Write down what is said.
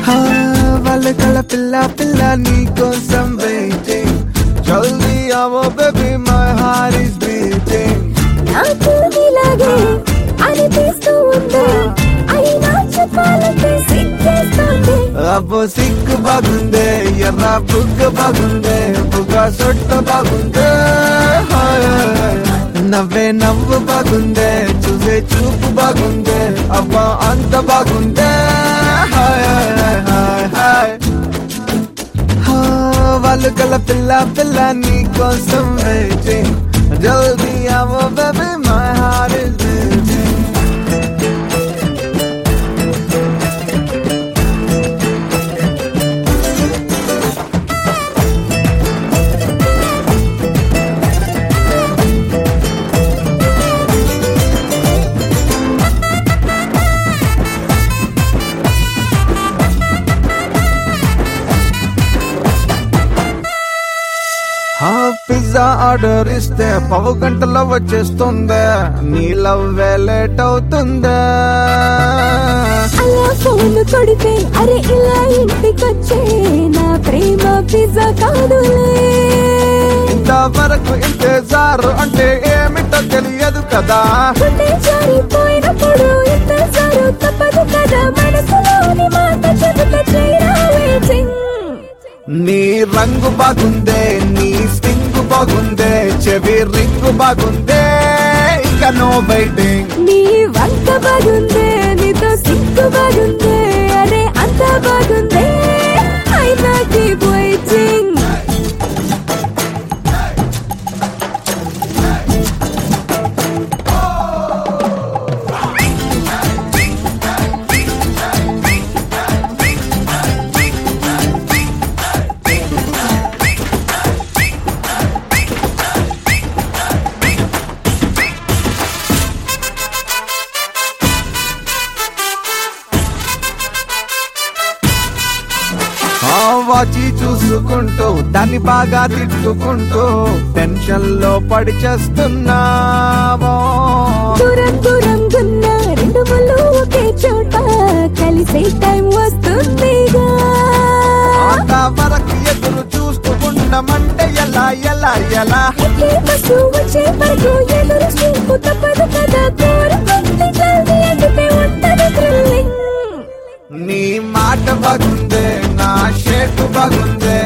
హా, వాళ్ళ కళ్ళ పిల్ల పిల్ల నీ కోసం వెయిటింగ్ జల్దీ అవో baby my heart is beating నాకు ఇలాగే అనిపిస్తూ ఉంది అయినా చెప్పాలంటే సిగ్గేస్తుంది అబ్బో సిగ్గు బాగుందే ఎర్ర బుగ్గ బాగుందే బుగ్గ సొట్ట బాగుందే హాయ్, హాయ్, హాయ్. నవ్వే నవ్వు బాగుందే చూసే చూపు బాగుందే అబ్బా అంత బాగుందే hi, hi, hi, hi, hi. హా, వాళ్ళు కల పిల్ల పిల్ల నీ కోసం వెయిటింగ్ జల్దీ అవో baby my heart is beating హా పిజ్జా ఆర్డర్ ఇస్తే పావు గంటలో వచ్చేస్తుందే నీ లవ్ లేట్ అవుతుందే అలా ఫోన్ కొడితే అరే ఇలా ఇంటికొచ్చే నా ప్రేమ పిజ్జా కాదులే ఇంతవరకు ఇంతజారు అంటే ఏమిటో తెలియదు కదా గుండె జారిపోయినప్పుడు ఇంతసారు తప్పదు కదా మనసులోని మాట చెబుతా చేయరా waiting. నీ రంగు బాగుందే నీ స్టింగ్ బాగుందే చెవి రింగు బాగుందే ఇక నో వెయిటింగ్ నీ వంక బాగుందే నీతో సిగ్గు బాగుందే అరే అంత బాగుందే అయినా కీప్ వెయిటింగ్ ఆ వాచి చూసుకుంటూ దాన్ని బాగా తిట్టుకుంటూ టెన్షన్ లో పడి చేస్తున్నావో దూరం దూరం గున్న రెండు ముళ్ళు ఒకే చోట కలిసే టైం వస్తుందిగా అంత వరకు ఎదురు చూస్తూ ఉండమంటే ఎలా ఎలా ఎలా ఎక్కే బస్సు వచ్చే వరకు ఎదురు చూపు తప్పదు కదా కోరుకుంటే జల్దీ ఎగితే ఉంటది థ్రిల్లింగ్ నీ మాట బాగుందే నా షేపు బాగుందే